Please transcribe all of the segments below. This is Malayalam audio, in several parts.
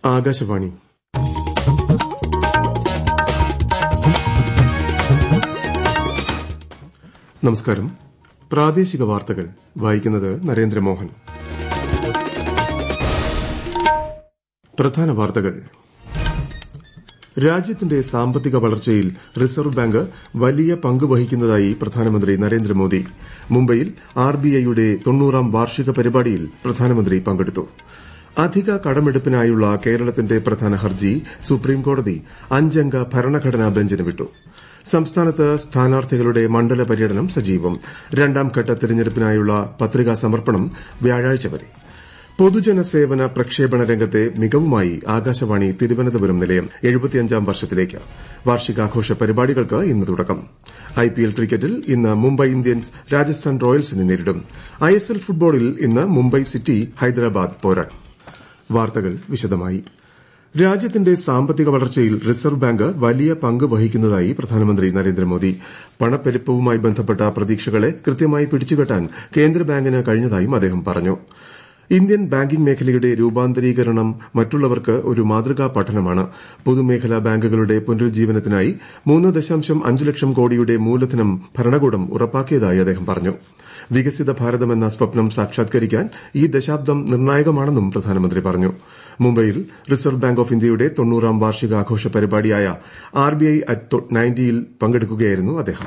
ആകാശവാണി നമസ്കാരം പ്രാദേശിക വാർത്തകൾ വായിക്കുന്നത് നരേന്ദ്രമോഹൻ പ്രധാന വാർത്തകൾ രാജ്യത്തിന്റെ സാമ്പത്തിക വളർച്ചയിൽ റിസർവ് ബാങ്ക് വലിയ പങ്ക് വഹിക്കുന്നതായി പ്രധാനമന്ത്രി നരേന്ദ്രമോദി മുംബൈയിൽ ആർബിഐയുടെ തൊണ്ണൂറാം വാർഷിക പരിപാടിയിൽ പ്രധാനമന്ത്രി പങ്കെടുത്തു അധിക കടമെടുപ്പിനായുള്ള കേരളത്തിന്റെ പ്രധാന ഹർജി സുപ്രീംകോടതി അഞ്ചംഗ ഭരണഘടനാ ബെഞ്ചിന് വിട്ടു സംസ്ഥാനത്ത് സ്ഥാനാർത്ഥികളുടെ മണ്ഡല പര്യടനം സജീവം രണ്ടാംഘട്ട തെരഞ്ഞെടുപ്പിനായുള്ള പത്രികാ സമർപ്പണം വ്യാഴാഴ്ച വരെ പൊതുജന സേവന പ്രക്ഷേപണ രംഗത്തെ മികവുമായി ആകാശവാണി തിരുവനന്തപുരം നിലയം എഴുപത്തിയഞ്ചാം വർഷത്തിലേക്ക് വാർഷികാഘോഷ പരിപാടികൾക്ക് ഇന്ന് തുടക്കം ഐപിഎൽ ക്രിക്കറ്റിൽ ഇന്ന് മുംബൈ ഇന്ത്യൻസ് രാജസ്ഥാൻ റോയൽസിനെ നേരിടും ഐഎസ്എൽ ഫുട്ബോളിൽ ഇന്ന് മുംബൈ സിറ്റി ഹൈദരാബാദ് പോരാട്ടം വാർത്തകൾ വിശദമായി രാജ്യത്തിന്റെ സാമ്പത്തിക വളർച്ചയിൽ റിസർവ് ബാങ്ക് വലിയ പങ്ക് വഹിക്കുന്നതായി പ്രധാനമന്ത്രി നരേന്ദ്രമോദി പണപ്പെരുപ്പവുമായി ബന്ധപ്പെട്ട പ്രതീക്ഷകളെ കൃത്യമായി പിടിച്ചുകെട്ടാൻ കേന്ദ്ര ബാങ്കിന് കഴിഞ്ഞതായും അദ്ദേഹം പറഞ്ഞു ഇന്ത്യൻ ബാങ്കിംഗ് മേഖലയുടെ രൂപാന്തരീകരണം മറ്റുള്ളവർക്ക് ഒരു മാതൃകാ പഠനമാണ് പൊതുമേഖലാ ബാങ്കുകളുടെ പുനരുജ്ജീവനത്തിനായി മൂന്ന് ദശാംശം അഞ്ച് ലക്ഷം കോടിയുടെ മൂലധനം ഭരണകൂടം ഉറപ്പാക്കിയതായി അദ്ദേഹം പറഞ്ഞു വികസിത ഭാരതമെന്ന സ്വപ്നം സാക്ഷാത്കരിക്കാൻ ഈ ദശാബ്ദം നിർണായകമാണെന്നും പ്രധാനമന്ത്രി പറഞ്ഞു മുംബൈയിൽ റിസർവ് ബാങ്ക് ഓഫ് ഇന്ത്യയുടെ തൊണ്ണൂറാം വാർഷികാഘോഷ പരിപാടിയായ ആർബിഐ അറ്റ് നയൻറ്റിയിൽ പങ്കെടുക്കുകയായിരുന്നു അദ്ദേഹം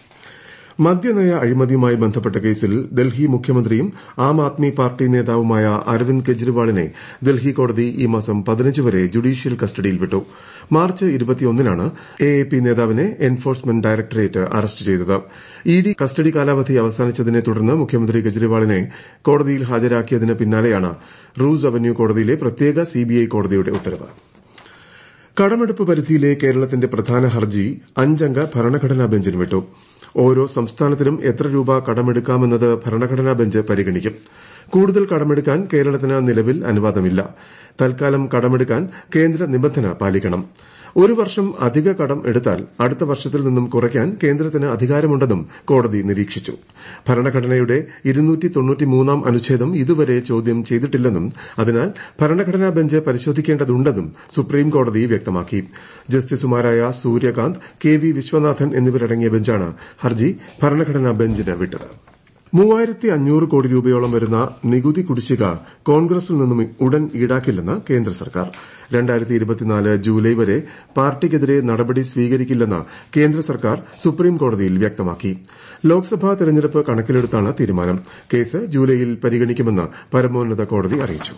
മദ്യനയ അഴിമതിയുമായി ബന്ധപ്പെട്ട കേസിൽ ഡൽഹി മുഖ്യമന്ത്രിയും ആം ആദ്മി പാർട്ടി നേതാവുമായ അരവിന്ദ് കെജ്രിവാളിനെ ഡൽഹി കോടതി ഈ മാസം പതിനഞ്ച് വരെ ജുഡീഷ്യൽ കസ്റ്റഡിയിൽ വിട്ടു മാർച്ച് ഇരുപത്തിയൊന്നിനാണ് എഎപി നേതാവിനെ എൻഫോഴ്സ്മെന്റ് ഡയറക്ടറേറ്റ് അറസ്റ്റ് ചെയ്തത് ഇഡി കസ്റ്റഡി കാലാവധി അവസാനിച്ചതിനെ തുടർന്ന് മുഖ്യമന്ത്രി കെജ്രിവാളിനെ കോടതിയിൽ ഹാജരാക്കിയതിന് പിന്നാലെയാണ് റൂസ് അവന്യൂ കോടതിയിലെ പ്രത്യേക സിബിഐ കോടതിയുടെ ഉത്തരവ് കടമെടുപ്പ് പരിധിയിലെ കേരളത്തിന്റെ പ്രധാന ഹർജി അഞ്ചംഗ ഭരണഘടനാ ബെഞ്ചിന് വിട്ടു ഓരോ സംസ്ഥാനത്തിനും എത്ര രൂപ കടമെടുക്കാമെന്നത് ഭരണഘടനാ ബെഞ്ച് പരിഗണിക്കും കൂടുതൽ കടമെടുക്കാൻ കേരളത്തിന് നിലവിൽ അനുവാദമില്ല തൽക്കാലം കടമെടുക്കാൻ കേന്ദ്ര നിബന്ധന പാലിക്കണം ഒരു വർഷം അധിക കടം എടുത്താൽ അടുത്ത വർഷത്തിൽ നിന്നും കുറയ്ക്കാൻ കേന്ദ്രത്തിന് അധികാരമുണ്ടെന്നും കോടതി നിരീക്ഷിച്ചു ഭരണഘടനയുടെ ാം അനുച്ഛേദം ഇതുവരെ ചോദ്യം ചെയ്തിട്ടില്ലെന്നും അതിനാൽ ഭരണഘടനാ ബെഞ്ച് പരിശോധിക്കേണ്ടതുണ്ടെന്നും സുപ്രീംകോടതി വ്യക്തമാക്കി ജസ്റ്റിസുമാരായ സൂര്യകാന്ത് കെ വി വിശ്വനാഥൻ എന്നിവരടങ്ങിയ ബെഞ്ചാണ് ഹർജി ഭരണഘടനാ ബെഞ്ചിന് വിട്ടത് മൂവായിരത്തി അഞ്ഞൂറ് കോടി രൂപയോളം വരുന്ന നികുതി കുടിശ്ശിക കോൺഗ്രസിൽ നിന്നും ഉടൻ ഈടാക്കില്ലെന്ന് കേന്ദ്ര സർക്കാർ ജൂലൈ വരെ പാർട്ടിക്കെതിരെ നടപടി സ്വീകരിക്കില്ലെന്ന് കേന്ദ്ര സർക്കാർ സുപ്രീംകോടതിയിൽ വ്യക്തമാക്കി ലോക്സഭാ തെരഞ്ഞെടുപ്പ് കണക്കിലെടുത്താണ് തീരുമാനം കേസ് ജൂലൈയിൽ പരിഗണിക്കുമെന്ന് പരമോന്നത കോടതി അറിയിച്ചു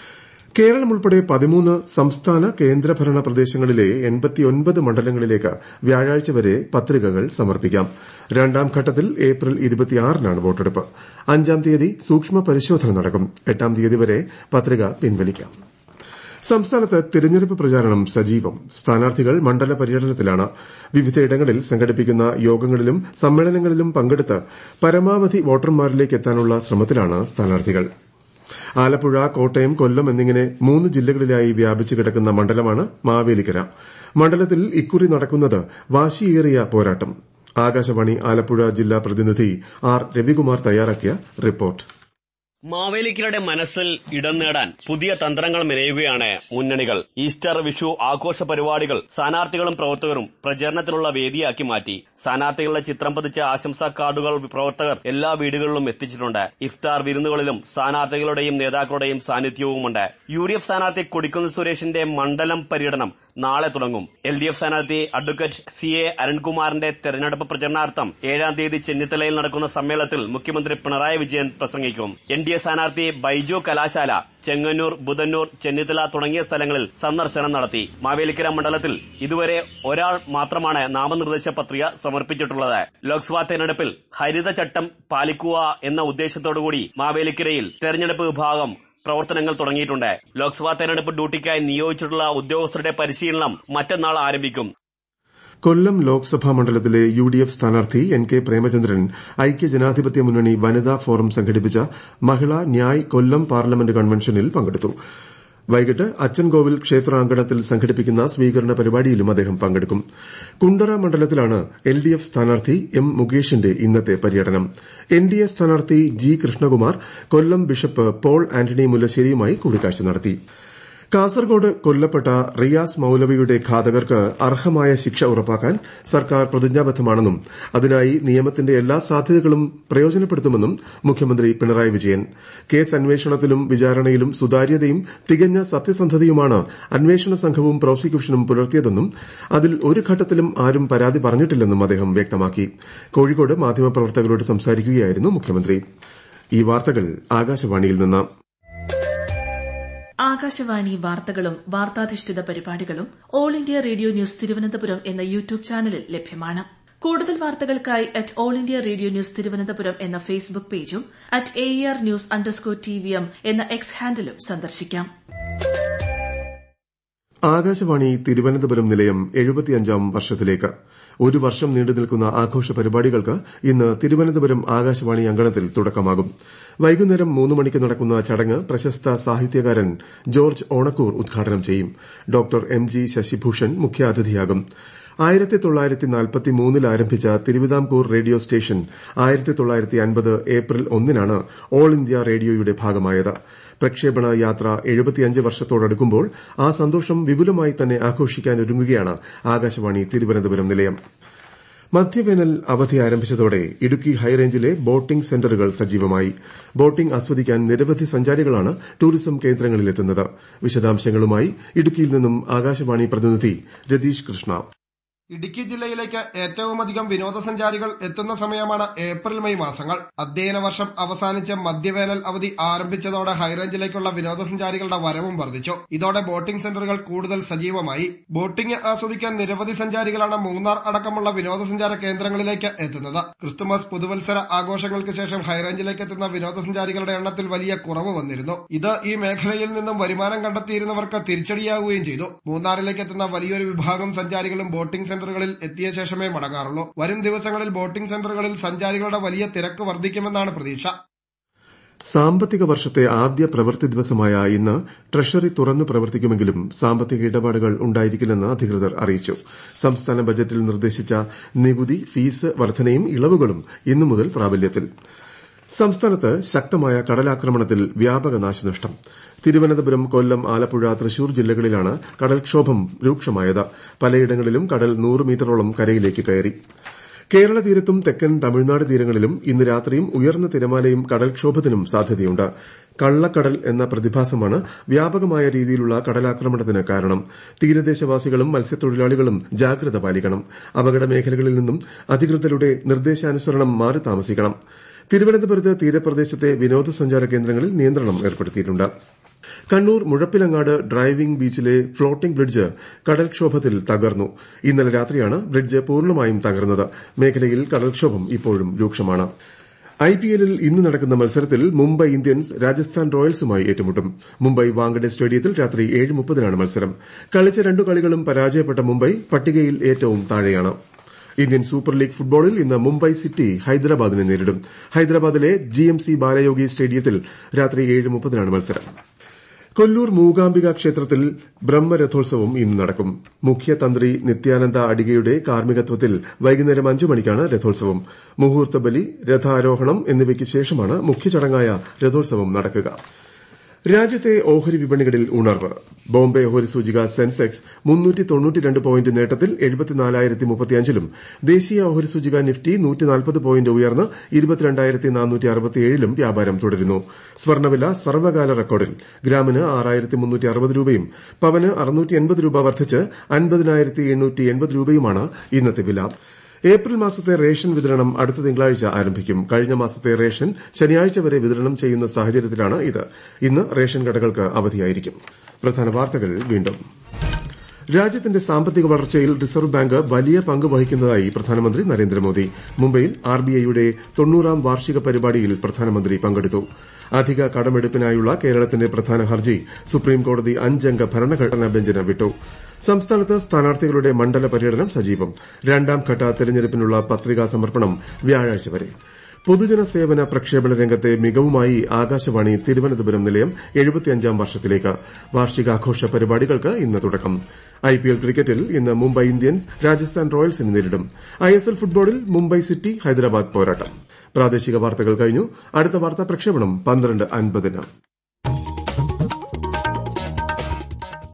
കേരളം ഉൾപ്പെടെ പതിമൂന്ന് സംസ്ഥാന കേന്ദ്രഭരണ പ്രദേശങ്ങളിലെ എൺപത്തിയൊൻപത് മണ്ഡലങ്ങളിലേക്ക് വ്യാഴാഴ്ച വരെ പത്രികകൾ സമർപ്പിക്കാം രണ്ടാം ഘട്ടത്തിൽ ഏപ്രിൽ ഇരുപത്തിയാറിനാണ് വോട്ടെടുപ്പ് അഞ്ചാം തീയതി സൂക്ഷ്മ പരിശോധന നടക്കും എട്ടാം തീയതി വരെ പത്രിക പിൻവലിക്കാം സംസ്ഥാനത്ത് തിരഞ്ഞെടുപ്പ് പ്രചാരണം സജീവം സ്ഥാനാർത്ഥികൾ മണ്ഡല പര്യടനത്തിലാണ് വിവിധയിടങ്ങളിൽ സംഘടിപ്പിക്കുന്ന യോഗങ്ങളിലും സമ്മേളനങ്ങളിലും പങ്കെടുത്ത് പരമാവധി വോട്ടർമാരിലേക്ക് എത്താനുള്ള ശ്രമത്തിലാണ് സ്ഥാനാർത്ഥികൾ ആലപ്പുഴ കോട്ടയം കൊല്ലം എന്നിങ്ങനെ മൂന്ന് ജില്ലകളിലായി വ്യാപിച്ചു കിടക്കുന്ന മണ്ഡലമാണ് മാവേലിക്കര മണ്ഡലത്തിൽ ഇക്കുറി നടക്കുന്നത് വാശിയേറിയ പോരാട്ടം ആകാശവാണി ആലപ്പുഴ ജില്ലാ പ്രതിനിധി ആർ രവികുമാർ തയ്യാറാക്കിയ റിപ്പോർട്ട് മാവേലിക്കരുടെ മനസ്സിൽ ഇടം നേടാൻ പുതിയ തന്ത്രങ്ങൾ മെനയുകയാണ് മുന്നണികൾ ഈസ്റ്റർ വിഷു ആഘോഷ പരിപാടികൾ സ്ഥാനാർത്ഥികളും പ്രവർത്തകരും പ്രചരണത്തിനുള്ള വേദിയാക്കി മാറ്റി സ്ഥാനാർത്ഥികളുടെ ചിത്രം പതിച്ച ആശംസാ കാർഡുകൾ പ്രവർത്തകർ എല്ലാ വീടുകളിലും എത്തിച്ചിട്ടുണ്ട് ഇഫ്താർ വിരുന്നുകളിലും സ്ഥാനാർത്ഥികളുടെയും നേതാക്കളുടെയും സാന്നിധ്യവുമുണ്ട് യു ഡി എഫ് സ്ഥാനാർത്ഥി കൊടിക്കുന്നിൽ സുരേഷിന്റെ മണ്ഡലം പര്യടനം നാളെ തുടങ്ങും എൽ ഡി എഫ് സ്ഥാനാർത്ഥി അഡ്വക്കേറ്റ് സി എ അരുൺകുമാറിന്റെ തെരഞ്ഞെടുപ്പ് പ്രചരണാർത്ഥം ഏഴാം തീയതി ചെന്നിത്തലയിൽ നടക്കുന്ന സമ്മേളനത്തിൽ മുഖ്യമന്ത്രി പിണറായി വിജയൻ പ്രസംഗിക്കും എൻ ഡി എ സ്ഥാനാർത്ഥി ബൈജു കലാശാല ചെങ്ങന്നൂർ ബുധന്നൂർ ചെന്നിത്തല തുടങ്ങിയ സ്ഥലങ്ങളിൽ സന്ദർശനം നടത്തി മാവേലിക്കര മണ്ഡലത്തിൽ ഇതുവരെ ഒരാൾ മാത്രമാണ് നാമനിർദ്ദേശ പത്രിക സമർപ്പിച്ചിട്ടുള്ളത് ലോക്സഭാ തെരഞ്ഞെടുപ്പിൽ ഹരിതചട്ടം പാലിക്കുക എന്ന ഉദ്ദേശത്തോടുകൂടി മാവേലിക്കരയിൽ തെരഞ്ഞെടുപ്പ് വിഭാഗം പ്രവർത്തനങ്ങൾ തുടങ്ങിയിട്ടുണ്ട് ലോക്സഭാ തെരഞ്ഞെടുപ്പ് ഡ്യൂട്ടിക്കായി നിയോഗിച്ചിട്ടുള്ള ഉദ്യോഗസ്ഥരുടെ പരിശീലനം മറ്റന്നാൾ ആരംഭിക്കും കൊല്ലം ലോക്സഭാ മണ്ഡലത്തിലെ യു ഡി എഫ് സ്ഥാനാർത്ഥി എൻ കെ പ്രേമചന്ദ്രൻ ഐക്യജനാധിപത്യ മുന്നണി വനിതാ ഫോറം സംഘടിപ്പിച്ച മഹിളാ ന്യായ് കൊല്ലം പാർലമെന്റ് കൺവെൻഷനിൽ പങ്കെടുത്തു വൈകിട്ട് അച്ചൻകോവിൽ ക്ഷേത്രാങ്കണത്തിൽ സംഘടിപ്പിക്കുന്ന സ്വീകരണ പരിപാടിയിലും അദ്ദേഹം പങ്കെടുക്കും കുണ്ടറ മണ്ഡലത്തിലാണ് എൽ ഡി എഫ് സ്ഥാനാർത്ഥി എം മുകേഷിന്റെ ഇന്നത്തെ പര്യടനം എൻ ഡി എ സ്ഥാനാർത്ഥി ജി കൃഷ്ണകുമാർ കൊല്ലം ബിഷപ്പ് പോൾ ആന്റണി മുല്ലശ്ശേരിയുമായി കൂടിക്കാഴ്ച നടത്തി കാസർഗോഡ് കൊല്ലപ്പെട്ട റിയാസ് മൌലവിയുടെ ഘാതകർക്ക് അർഹമായ ശിക്ഷ ഉറപ്പാക്കാൻ സർക്കാർ പ്രതിജ്ഞാബദ്ധമാണെന്നും അതിനായി നിയമത്തിന്റെ എല്ലാ സാധ്യതകളും പ്രയോജനപ്പെടുത്തുമെന്നും മുഖ്യമന്ത്രി പിണറായി വിജയൻ കേസ് അന്വേഷണത്തിലും വിചാരണയിലും സുതാര്യതയും തികഞ്ഞ സത്യസന്ധതയുമാണ് അന്വേഷണ സംഘവും പ്രോസിക്യൂഷനും പുലർത്തിയതെന്നും അതിൽ ഒരു ഘട്ടത്തിലും ആരും പരാതി പറഞ്ഞിട്ടില്ലെന്നും അദ്ദേഹം വ്യക്തമാക്കി കോഴിക്കോട് മാധ്യമപ്രവർത്തകരോട് സംസാരിക്കുകയായിരുന്നു മുഖ്യമന്ത്രി ഈ വാർത്തകൾ ആകാശവാണിയിൽ നിന്ന് ആകാശവാണി വാർത്തകളും വാർത്താധിഷ്ഠിത പരിപാടികളും all India radio news Thiruvananthapuram എന്ന യൂട്യൂബ് ചാനലിൽ ലഭ്യമാണ് കൂടുതൽ വാർത്തകൾക്കായി at all India radio news Thiruvananthapuram എന്ന ഫേസ്ബുക്ക് പേജും at A R news underscore T V M എന്ന എക്സ് ഹാൻഡിലും സന്ദർശിക്കാം ആകാശവാണി തിരുവനന്തപുരം നിലയം എഴുപത്തിയഞ്ചാം വർഷത്തിലേക്ക് ഒരു വർഷം നീണ്ടു നിൽക്കുന്ന ആഘോഷ പരിപാടികൾക്ക് ഇന്ന് തിരുവനന്തപുരം ആകാശവാണി അങ്കണത്തിൽ തുടക്കമാകും വൈകുന്നേരം മൂന്ന് മണിക്ക് നടക്കുന്ന ചടങ്ങ് പ്രശസ്ത സാഹിത്യകാരൻ ജോർജ് ഓണക്കൂർ ഉദ്ഘാടനം ചെയ്യും ഡോക്ടർ എം ജി ശശിഭൂഷൺ മുഖ്യാതിഥിയാകും ആയിരത്തി തൊള്ളായിരത്തി നാൽപ്പത്തി മൂന്നിൽ ആരംഭിച്ച തിരുവിതാംകൂർ റേഡിയോ സ്റ്റേഷൻ ആയിരത്തി തൊള്ളായിരത്തി അൻപത് ഏപ്രിൽ ഒന്നിനാണ് ഓൾ ഇന്ത്യ റേഡിയോയുടെ ഭാഗമായത് പ്രക്ഷേപണ യാത്ര എഴുപത്തിയഞ്ച് വർഷത്തോടടുക്കുമ്പോൾ ആ സന്തോഷം വിപുലമായി തന്നെ ആഘോഷിക്കാനൊരുങ്ങുകയാണ് ആകാശവാണി തിരുവനന്തപുരം നിലയം മധ്യവേനൽ അവധി ആരംഭിച്ചതോടെ ഇടുക്കി ഹൈറേഞ്ചിലെ ബോട്ടിംഗ് സെന്ററുകൾ സജീവമായി ബോട്ടിംഗ് ആസ്വദിക്കാൻ നിരവധി സഞ്ചാരികളാണ് ടൂറിസം കേന്ദ്രങ്ങളിലെത്തുന്നത് വിശദാംശങ്ങളുമായി ഇടുക്കിയിൽ നിന്നും ആകാശവാണി പ്രതിനിധി രതീഷ് കൃഷ്ണ ഇടുക്കി ജില്ലയിലേക്ക് ഏറ്റവുമധികം വിനോദസഞ്ചാരികൾ എത്തുന്ന സമയമാണ് ഏപ്രിൽ മെയ് മാസങ്ങൾ അധ്യയന വർഷം അവസാനിച്ച് മധ്യവേനൽ അവധി ആരംഭിച്ചതോടെ ഹൈറേഞ്ചിലേക്കുള്ള വിനോദസഞ്ചാരികളുടെ വരവും വർദ്ധിച്ചു ഇതോടെ ബോട്ടിംഗ് സെന്ററുകൾ കൂടുതൽ സജീവമായി ബോട്ടിംഗ് ആസ്വദിക്കാൻ നിരവധി സഞ്ചാരികളാണ് മൂന്നാർ അടക്കമുള്ള വിനോദസഞ്ചാര കേന്ദ്രങ്ങളിലേക്ക് എത്തുന്നത് ക്രിസ്തുമസ് പുതുവത്സര ആഘോഷങ്ങൾക്ക് ശേഷം ഹൈറേഞ്ചിലേക്ക് എത്തുന്ന വിനോദസഞ്ചാരികളുടെ എണ്ണത്തിൽ വലിയ കുറവ് വന്നിരുന്നു ഇത് ഈ മേഖലയിൽ നിന്നും വരുമാനം കണ്ടെത്തിയിരുന്നവർക്ക് തിരിച്ചടിയാവുകയും ചെയ്തു മൂന്നാറിലേക്ക് എത്തുന്ന വലിയൊരു വിഭാഗം സഞ്ചാരികളും ബോട്ടിംഗ് സെന്ററുകളിൽ എത്തിയ ശേഷമേ മടങ്ങാറുള്ളൂ വരും ദിവസങ്ങളിൽ ബോട്ടിംഗ് സെന്ററുകളിൽ സഞ്ചാരികളുടെ വലിയ തിരക്ക് വർദ്ധിക്കുമെന്നാണ് പ്രതീക്ഷ സാമ്പത്തിക വർഷത്തെ ആദ്യ പ്രവൃത്തി ദിവസമായ ഇന്ന് ട്രഷറി തുറന്നു പ്രവർത്തിക്കുമെങ്കിലും സാമ്പത്തിക ഇടപാടുകൾ ഉണ്ടായിരിക്കില്ലെന്ന് അധികൃതർ അറിയിച്ചു സംസ്ഥാന ബജറ്റിൽ നിർദ്ദേശിച്ച നികുതി ഫീസ് വർധനയും ഇളവുകളും ഇന്നു മുതൽ പ്രാബല്യത്തിൽ സംസ്ഥാനത്ത് ശക്തമായ കടലാക്രമണത്തിൽ വ്യാപക നാശനഷ്ടം തിരുവനന്തപുരം കൊല്ലം ആലപ്പുഴ തൃശൂർ ജില്ലകളിലാണ് കടൽക്ഷോഭം രൂക്ഷമായത് പലയിടങ്ങളിലും കടൽ നൂറ് മീറ്ററോളം കരയിലേക്ക് കയറി കേരള തീരത്തും തെക്കൻ തമിഴ്നാട് തീരങ്ങളിലും ഇന്ന് രാത്രിയും ഉയർന്ന തിരമാലയും കടൽക്ഷോഭത്തിനും സാധ്യതയുണ്ട് കള്ളക്കടൽ എന്ന പ്രതിഭാസമാണ് വ്യാപകമായ രീതിയിലുള്ള കടലാക്രമണത്തിന് കാരണം തീരദേശവാസികളും മത്സ്യത്തൊഴിലാളികളും ജാഗ്രത പാലിക്കണം അപകട മേഖലകളിൽ നിന്നും അധികൃതരുടെ നിർദ്ദേശാനുസരണം മാറി താമസിക്കണം തിരുവനന്തപുരത്ത് തീരപ്രദേശത്തെ വിനോദസഞ്ചാര കേന്ദ്രങ്ങളിൽ നിയന്ത്രണം ഏർപ്പെടുത്തിയിട്ടുണ്ട് കണ്ണൂർ മുഴപ്പിലങ്ങാട് ഡ്രൈവിംഗ് ബീച്ചിലെ ഫ്ളോട്ടിംഗ് ബ്രിഡ്ജ് കടൽക്ഷോഭത്തിൽ തകർന്നു ഇന്നലെ രാത്രിയാണ് ബ്രിഡ്ജ് പൂർണ്ണമായും തകർന്നത് മേഖലയിൽ കടൽക്ഷോഭം ഇപ്പോഴും രൂക്ഷമാണ് ഐപിഎല്ലിൽ ഇന്ന് നടക്കുന്ന മത്സരത്തിൽ മുംബൈ ഇന്ത്യൻസ് രാജസ്ഥാൻ റോയൽസുമായി ഏറ്റുമുട്ടും മുംബൈ വാങ്കഡെ സ്റ്റേഡിയത്തിൽ രാത്രി ഏഴ് മുപ്പതിനാണ് മത്സരം കളിച്ച രണ്ടു കളികളും പരാജയപ്പെട്ട മുംബൈ പട്ടികയിൽ ഏറ്റവും താഴെയാണ് ഇന്ത്യൻ സൂപ്പർ ലീഗ് ഫുട്ബോളിൽ ഇന്ന് മുംബൈ സിറ്റി ഹൈദരാബാദിനെ നേരിടും ഹൈദരാബാദിലെ ജിഎംസി ബാലയോഗി സ്റ്റേഡിയത്തിൽ രാത്രി ഏഴ് മുപ്പതിനാണ് മത്സരം കൊല്ലൂർ മൂകാംബിക ക്ഷേത്രത്തിൽ ബ്രഹ്മരഥോത്സവം ഇന്ന് നടക്കും മുഖ്യ തന്ത്രി നിത്യാനന്ദ അടികയുടെ കാർമ്മികത്വത്തിൽ വൈകുന്നേരം അഞ്ചു മണിക്കാണ് രഥോത്സവം മുഹൂർത്ത ബലി രഥാരോഹണം എന്നിവയ്ക്ക് ശേഷമാണ് മുഖ്യ ചടങ്ങായ രഥോത്സവം നടക്കുക രാജ്യത്തെ ഓഹരി വിപണികളിൽ ഉണർവ് ബോംബെ ഓഹരി സൂചിക സെൻസെക്സ് പോയിന്റ് നേട്ടത്തിൽ ലും ദേശീയ ഓഹരി സൂചിക നിഫ്റ്റി പോയിന്റ് ഉയർന്ന് ലും വ്യാപാരം തുടരുന്നു സ്വർണ്ണവില സർവകാല റെക്കോർഡിൽ ഗ്രാമിന് രൂപയും പവന് രൂപ വർദ്ധിച്ച് രൂപയുമാണ് ഇന്നത്തെ വില ഏപ്രിൽ മാസത്തെ റേഷൻ വിതരണം അടുത്ത തിങ്കളാഴ്ച ആരംഭിക്കും കഴിഞ്ഞ മാസത്തെ റേഷൻ ശനിയാഴ്ച വരെ വിതരണം ചെയ്യുന്ന സാഹചര്യത്തിലാണ് ഇത് ഇന്ന് റേഷൻ കടകൾക്ക് അവധിയായിരിക്കും പ്രധാന വാർത്തകൾ വീണ്ടും രാജ്യത്തിന്റെ സാമ്പത്തിക വളർച്ചയിൽ റിസർവ് ബാങ്ക് വലിയ പങ്ക് വഹിക്കുന്നതായി പ്രധാനമന്ത്രി നരേന്ദ്രമോദി മുംബൈയിൽ ആർബിഐയുടെ തൊണ്ണൂറാം വാർഷിക പരിപാടിയിൽ പ്രധാനമന്ത്രി പങ്കെടുത്തു അധിക കടമെടുപ്പിനായുള്ള കേരളത്തിന്റെ പ്രധാന ഹർജി സുപ്രീംകോടതി അഞ്ചംഗ ഭരണഘടനാ ബെഞ്ചിന് വിട്ടു സംസ്ഥാനത്ത് സ്ഥാനാർത്ഥികളുടെ മണ്ഡല പര്യടനം സജീവം രണ്ടാംഘട്ട തെരഞ്ഞെടുപ്പിനുള്ള പത്രികാ സമർപ്പണം വ്യാഴാഴ്ച വരെ പൊതുജന സേവന പ്രക്ഷേപണ രംഗത്തെ മികവുമായി ആകാശവാണി തിരുവനന്തപുരം നിലയം എഴുപത്തിയഞ്ചാം വർഷത്തിലേക്ക് വാർഷികാഘോഷ പരിപാടികൾക്ക് ഇന്ന് തുടക്കം ഐപിഎൽ ക്രിക്കറ്റിൽ ഇന്ന് മുംബൈ ഇന്ത്യൻസ് രാജസ്ഥാൻ റോയൽസിനെ നേരിടും ഐഎസ്എൽ ഫുട്ബോളിൽ മുംബൈ സിറ്റി ഹൈദരാബാദ് പോരാട്ടം പ്രാദേശിക വാർത്തകൾ കഴിഞ്ഞു അടുത്ത വാർത്താ പ്രക്ഷേപണം പന്ത്രണ്ട് അൻപതിന്